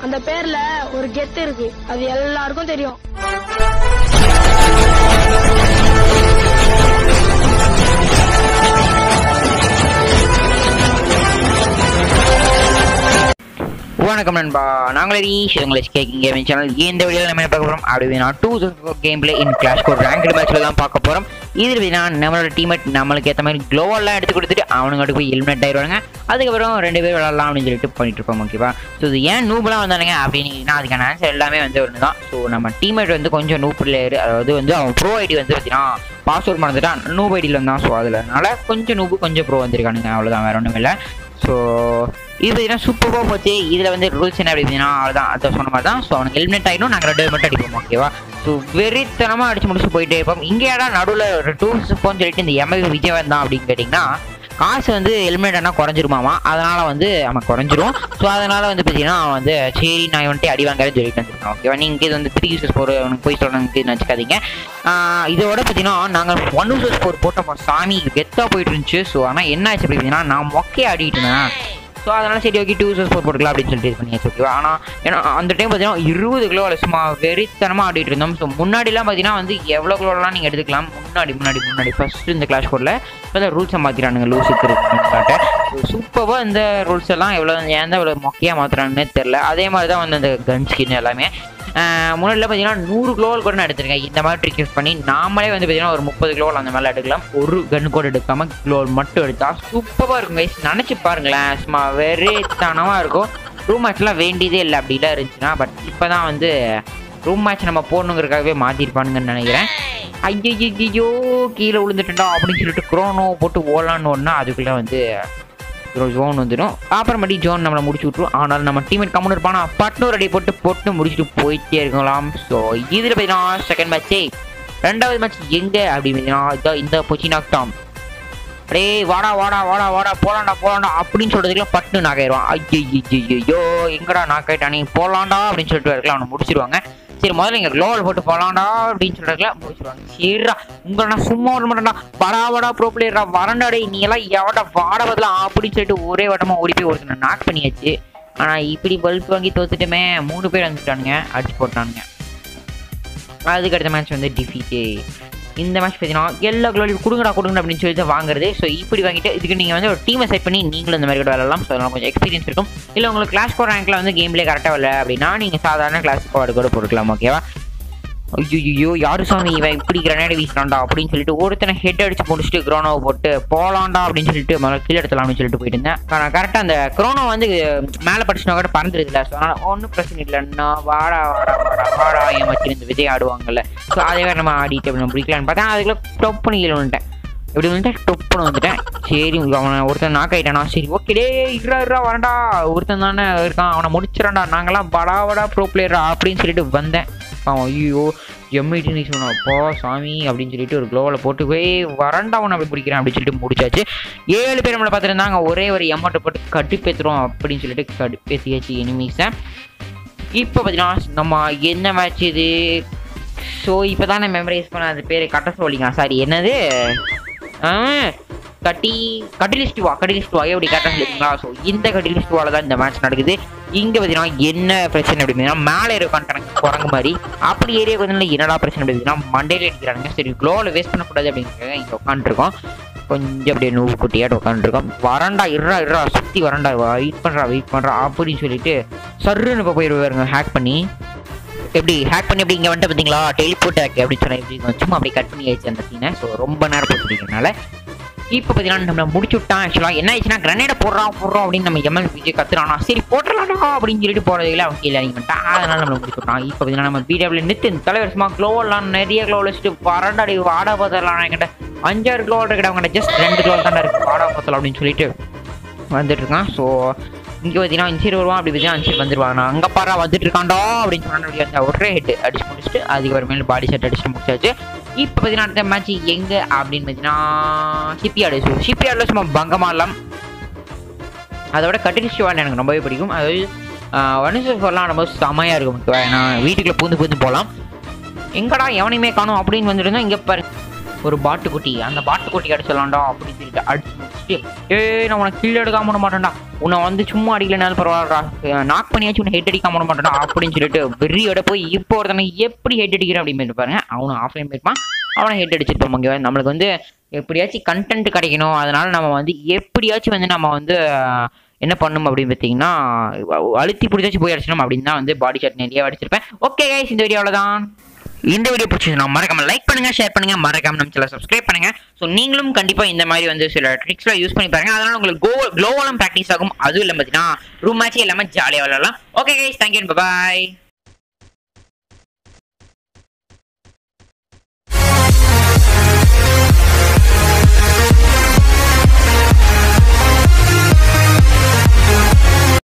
அந்த பேர்ல ஒரு கெத்து இருக்கு அது எல்லாருக்கும் தெரியும் வணக்கம் நண்பா நாங்களே ரீஷ் உங்களை கேக்கிங் கேமிங் சேனல் இந்த வீடியோவில் நம்ம என்ன பார்க்க போகிறோம் அப்படின்னா two game play in clash code rank மேட்ச்சில் தான் பார்க்க போகிறோம் இதில் பார்த்தீங்கன்னா நம்மளோட டீமேட் நம்மளுக்கு ஏற்ற மாதிரி க்ளோவெல்லாம் எடுத்து கொடுத்துட்டு அவனுங்க போய் எலிமினேட் ஆயிடுவாங்க அதுக்கப்புறம் ரெண்டு பேர் விளாட்லாம் அப்படின்னு சொல்லிட்டு பண்ணிட்டு இருப்போம் ஓகேவா ஸோ இது ஏன் நூபெலாம் வந்தானுங்க அப்படின்னீங்கன்னா அதுக்கான ஆன்சர் எல்லாமே வந்து ஒன்று தான் ஸோ நம்ம டீமேட் வந்து கொஞ்சம் நூ பிளேயர் அதாவது வந்து அவன் ப்ரோ ஐடி வந்து பார்த்தீங்கன்னா பாஸ்வேர்ட் மறந்துட்டான் நூப் ஐடியில் வந்தான் ஸோ அதில் அதனால கொஞ்சம் நூபு கொஞ்சம் ப்ரோ வந்திருக்கானுங்க அவ்வளோதான் வேற ஒன்றும் இல்லை ஸோ இது பார்த்தீங்கன்னா சூப்பராக போச்சு இதில் வந்து ரூல்ஸ் என்ன அப்படி பார்த்தீங்கன்னா அவ்வளோதான் அதை சொன்ன மாதிரி தான் ஸோ அவனுக்கு ஹெல்மெட் ஆகிடும் நாங்கள் ரெண்டு பேர் மட்டும் அடிப்போம் ஓகேவா ஸோ வெறித்தனமாக அடிச்சு முடிச்சு போயிட்டே இருப்போம் இங்கே இடம் நடுவில் ஒரு டூல்ஸ் போன்னு சொல்லிட்டு இந்த எம்ஐ விஜய் வந்தான் அப்படின்னு கேட்டிங்கன்னா காசு வந்து ஹெல்மெட் ஆனால் குறைஞ்சிருமாமா அதனால் வந்து அவன் குறைஞ்சிரும் ஸோ அதனால் வந்து பார்த்தீங்கன்னா அவன் வந்து சரி நான் வந்துட்டு அடி வாங்குறேன்னு சொல்லிட்டு வந்துருக்கான் ஓகேவா நீங்கள் இது வந்து த்ரீ யூசஸ் ஃபோர் அவனுக்கு போய் சொல்கிறேன்னு நினச்சிக்காதீங்க ஆஹ் இதோட பார்த்தீங்கன்னா நாங்கள் ஒன் யூசஸ் ஃபோர் போட்டப்போ சாமி கெத்தாக போயிட்டு இருந்துச்சு ஸோ ஆனால் என்ன ஆச்சு அப்படி பார்த்தீங்கன்னா நான் மொக்கையை ஆடிட்டு இருந்தேன் ஸோ அதனால சரி ஓகே டூ யூசஸ் ஃபோர் போட்டுக்கலாம் அப்படின்னு சொல்லிட்டு இது பண்ணியாச்சு ஓகேவா ஆனால் ஏன்னா அந்த டைம் பார்த்தீங்கன்னா இருபது கிலோ சும்மா வெறித்தனமாக ஆடிட்டு இருந்தோம் ஸோ முன்னாடிலாம் பார்த்தீங்கன்னா வந்து எவ்வளோ கிலோலாம் நீங்கள் எடுத்துக்கலாம் முன்னாடி முன்னாடி முன்னாடி ஃபர்ஸ்ட் இந்த கிளாஸ் கோடில் இப்போ ரூல்ஸை மாற்றிட்டானுங்க லூஸுக்கு இருக்குன்னு சூப்பராக இந்த ரூல்ஸ் எல்லாம் எவ்வளோ ஏன் தான் இவ்வளோ மொக்கையாக மாற்றுறாங்கன்னே தெரில அதே மாதிரி தான் வந்து அந்த கன் ஸ்கின் எல்லாமே முன்னாடியில் பார்த்தீங்கன்னா நூறு கிலோவில் கூட நான் எடுத்திருக்கேன் இந்த மாதிரி ட்ரிக் யூஸ் பண்ணி நாமளே வந்து பார்த்தீங்கன்னா ஒரு முப்பது கிலோவில் அந்த மாதிரி எடுக்கலாம் ஒரு கன் கூட எடுக்காம கிலோல் மட்டும் எடுத்தா சூப்பராக இருக்கும் கைஸ் நினச்சி பாருங்களேன் சும்மா வெறித்தனமாக இருக்கும் ரூம் மேட்ச்லாம் வேண்டியதே இல்லை அப்படிலாம் இருந்துச்சுன்னா பட் இப்போ தான் வந்து ரூம் மேட்ச் நம்ம போடணுங்கிறதுக்காகவே மாற்றிருப்பானுங்கன்னு நினைக்கிறேன் ஐயோ கீழே விழுந்துட்டா அப்படின்னு சொல்லிட்டு குரோனோ போட்டு ஓடலான்னு ஒன்றா அதுக்குள்ளே வந்து ஒரு ஜோன் வந்துடும் அப்புறமேட்டி ஜோன் நம்மளை முடிச்சு விட்ரும் ஆனால் நம்ம டீமேட் கம்முன்னு இருப்பானா பட்னூர் அடி போட்டு போட்டு முடிச்சுட்டு போயிட்டே இருக்கலாம் ஸோ இதில் பார்த்தீங்கன்னா செகண்ட் மேட்ச்சே ரெண்டாவது மேட்ச் எங்கே அப்படின்னு பார்த்தீங்கன்னா இதோ இந்த பொச்சினாக் டாம் அடே வாடா வாடா வாடா வாடா போலாண்டா போலாண்டா அப்படின்னு சொல்றதுக்குள்ள பட்டு நாக்காயிருவான் ஐயோ எங்கடா நாக்காயிட்டானே போலாண்டா அப்படின்னு சொல்லிட்டு இருக்கலாம் அவனை முடிச்சிருவாங்க சரி முதல்ல இங்க க்ளோவல் போட்டு போலாண்டா அப்படின்னு சொல்றதுக்குள்ள முடிச்சிருவாங்க சரிடா உங்களை நான் சும்மா வர மாட்டேன்டா வாடா வாடா ப்ரோ பிளேயரா வரண்டா டேய் நீ எல்லாம் எவடா வாட பதிலாம் அப்படின்னு சொல்லிட்டு ஒரே வட்டமா ஓடி போய் ஒருத்தனை நாக் பண்ணியாச்சு ஆனா இப்படி பல்ப் வாங்கி தோத்துட்டுமே மூணு பேர் வந்துட்டானுங்க அடிச்சு போட்டானுங்க அதுக்கு அடுத்த மேட்ச் வந்து டிஃபீட்டே இந்த மேட்ச் பார்த்தீங்கன்னா எல்லா க்ளோலையும் கொடுங்கடா கொடுங்கடா அப்படின்னு சொல்லிட்டு வாங்குறது ஸோ இப்படி வாங்கிட்டு இதுக்கு நீங்கள் வந்து ஒரு டீமை செட் பண்ணி நீங்களும் இந்த மாதிரி கூட விளாடலாம் ஸோ அதெல்லாம் கொஞ்சம் எக்ஸ்பீரியன்ஸ் இருக்கும் இல்லை உங்களுக்கு கிளாஸ் கோர் ரேங்க்ல வந்து கேம்லேயே கரெக்டாக வரல அப்படின்னா நீங்கள் சாதாரண கிளாஸ் கோட் கூட போட்டுக்கலாம் ஓகேவா ஐயோ யாரு சாமி இவன் இப்படி கிரனேட் வீசுறான்டா அப்படின்னு சொல்லிட்டு ஒருத்தனை ஹெட் அடிச்சு முடிச்சுட்டு குரோனோவை போட்டு போலாண்டா அப்படின்னு சொல்லிட்டு முதல்ல கீழே எடுத்தலாம் அப்படின்னு சொல்லிட்டு போயிட்டு இருந்தேன் ஆனால் கரெக்டாக அந்த குரோனோ வந்து மேலே படிச்சுனா கூட பறந்துருதுல ஸோ அதனால் ஒன்றும் பிரச்சனை இல்லைன்னா வாடா வாடா வாடா வாடா என் வச்சு இந்த விஜய் ஆடுவாங்கல்ல ஸோ அதே வேறு நம்ம ஆடிட்டு அப்படி நம்ம பிடிக்கலான்னு பார்த்தா அதுக்குள்ள டொப் பண்ணி கீழே வந்துட்டேன் இப்படி வந்துட்டு டொப்புன்னு வந்துட்டேன் சரி அவனை ஒருத்தன் நாக் ஆயிட்டானா சரி ஓகே டே இருடா இருடா வரண்டா ஒருத்தன் தானே இருக்கான் அவனை முடிச்சிடண்டா நாங்களாம் படா படா ப்ரோ பிளேயரா அப்படின்னு சொல்லிட்டு வந்தேன் அவன் ஐயோ எம்ஐடி சொன்னப்போ சாமி அப்படின்னு சொல்லிட்டு ஒரு க்ளோவில் போட்டு போய் வரண்டா அவனை அப்படி பிடிக்கிறேன் அப்படின்னு சொல்லிட்டு முடிச்சாச்சு ஏழு பேர் நம்மளை பார்த்துருந்தாங்க ஒரே ஒரு எம்மட்டை போட்டு கடுப்பேற்றுறோம் அப்படின்னு சொல்லிட்டு கடுப்பேற்றியாச்சு எனிமீஸை இப்போ பார்த்தீங்கன்னா நம்ம என்ன மேட்ச் இது ஸோ இப்போ தான் நான் மெமரைஸ் பண்ண அது பேர் கட்ட சொல்லிங்க சாரி என்னது ஆ, கட்டி கட்டிலிஸ்ட் வா கட்டிலிஸ்ட் வா எப்படி கரெக்டாக சொல்லிங்களா ஸோ இந்த கட்டிலிஸ்ட் வால தான் இந்த மேட்ச் நடக்குது இங்கே பார்த்தீங்கன்னா என்ன பிரச்சனை அப்படின்னா மேலே இருக்கான் குரங்கு மாதிரி அப்படி ஏரியா வந்து என்னடா பிரச்சனை அப்படின்னா மண்டையில அடிக்கிறானுங்க சரி க்ளோவில் வேஸ்ட் பண்ணக்கூடாது அப்படிங்கிறத இங்கே உட்காந்துருக்கோம் கொஞ்சம் அப்படியே நூவு குட்டியாட்டு உட்காந்துருக்கோம் வரண்டா இருறா இருறா சுற்றி வரண்டா வெயிட் பண்ணுறா வெயிட் பண்ணுறா அப்படின்னு சொல்லிட்டு சர்ருன்னு இப்போ போயிடுவாருங்க ஹேக் பண்ணி எப்படி ஹேக் பண்ணி எப்படி இங்கே வந்துட்டு பார்த்தீங்களா டெலிபோர்ட் ஹேக் அப்படின்னு சொன்னா எப்படி சும்மா அப்படியே கட் பண்ணி ஆயிடுச்சு அந்த சீனை ஸோ ரொம்ப நேரம் போட்டுருக்கனால இப்போ பார்த்தீங்கன்னா நம்மளை முடிச்சு விட்டான் ஆக்சுவலாக என்ன ஆயிடுச்சுன்னா கிரனேட போடுறான் போடுறோம் அப்படின்னு நம்ம எம்எல் விஜய் கத்துறானா சரி போட்டுடலாம்டா அப்படின்னு சொல்லிட்டு போகிறதுல அவன் கீழே இறங்கி பண்ணிட்டான் அதனால நம்மளை முடிச்சு விட்டான் இப்போ பார்த்தீங்கன்னா நம்ம பிடபிள்யூ நித்து தலைவர் சும்மா க்ளோவெல்லாம் நிறைய க்ளோவில் வச்சுட்டு வரண்டாடி வாடா பார்த்தலாம் என்கிட்ட அஞ்சாறு க்ளோவில் இருக்கடா அவங்ககிட்ட ஜஸ்ட் ரெண்டு க்ளோவில் தானே இருக்கு வாடா பார்த்தலாம் அப்படின்னு சொல்லிட்டு வந்துட்டு இருக்கான் ஸோ இங்கே பார்த்தீங்கன்னா அஞ்சு வருவான் அப்படி பார்த்தீங்கன்னா அஞ்சு வந்துருவான் நான் அங்கே பாரா வந்துட்டு இருக்காண்டா அப்படின்னு சொன்னா ஒரே ஹெட் அடிச்சு முடிச்சுட்டு அதுக்கப்புறமேல பாடி செட் அடிச்சுட்டு முடிச்சாச்சு இப்போ பார்த்தீங்கன்னா அடுத்த மேட்ச் எங்கே அப்படின்னு பார்த்தீங்கன்னா ஷிப்பியார்டு ஸோ ஷிப்பியார்டில் சும்மா பங்கமாலாம் அதோட கட்டில் ஷிவான் எனக்கு ரொம்பவே பிடிக்கும் அதாவது வனுசர் ஃபோர்லாம் ரொம்ப செமையாக இருக்கும் ஓகேவா ஏன்னா வீட்டுக்குள்ளே பூந்து பூந்து போகலாம் எங்கடா எவனையுமே காணும் அப்படின்னு வந்துட்டு இங்கே பாரு ஒரு பாட்டுக்குட்டி அந்த பாட்டுக்குட்டி அடிச்சிடலாம்டா அப்படின்னு சொல்லிட்டு அடிச்சு முடிச்சுட்டு ஏய் நான் உனக்கு கீழே எடுக்காம விட மாட்டேன்டா உன்னை வந்து சும்மா அடிக்கலனாலும் பரவாயில்லடா நாக் பண்ணியாச்சும் உன்னை ஹெட் அடிக்காம விட மாட்டேன்டா அப்படின்னு சொல்லிட்டு வெறியோட போய் இப்போ ஒருத்தனை எப்படி ஹெட் அடிக்கிறேன் அப்படின்னு பாருங்க அவனை ஆஃப்லைன் போயிருப்பான் அவனை ஹெட் அடிச்சிருப்பான் ஓகேவா நம்மளுக்கு வந்து எப்படியாச்சும் கண்டென்ட் கிடைக்கணும் அதனால நம்ம வந்து எப்படியாச்சும் வந்து நம்ம வந்து ஆஹ், என்ன பண்ணும் அப்படின்னு பார்த்தீங்கன்னா அழுத்தி பிடிச்சாச்சும் போய் அடிச்சிடும் அப்படின்னு தான் வந்து பாடி ஷாட் நிறைய அடிச்சிருப்பேன் ஓகே கைஸ் இந்த வீடியோவில் தான் இந்த வீடியோ பிடிச்சிருந்தா மறக்காம லைக் பண்ணுங்க ஷேர் பண்ணுங்க மறக்காம நம்ம சேனல் சப்ஸ்கிரைப் பண்ணுங்க ஸோ நீங்களும் கண்டிப்பா இந்த மாதிரி வந்து சில ட்ரிக்ஸ்லாம் யூஸ் பண்ணி பாருங்க அதனால உங்களுக்கு கோ க்ளோவாலும் ப்ராக்டிஸ் ஆகும் அதுவும் இல்லை பார்த்தீங்கன்னா ரூம் மேட்சே இல்லாமல் ஜாலியாக விளையாடலாம் ஓகே கைஸ் தேங்க்யூ பாய்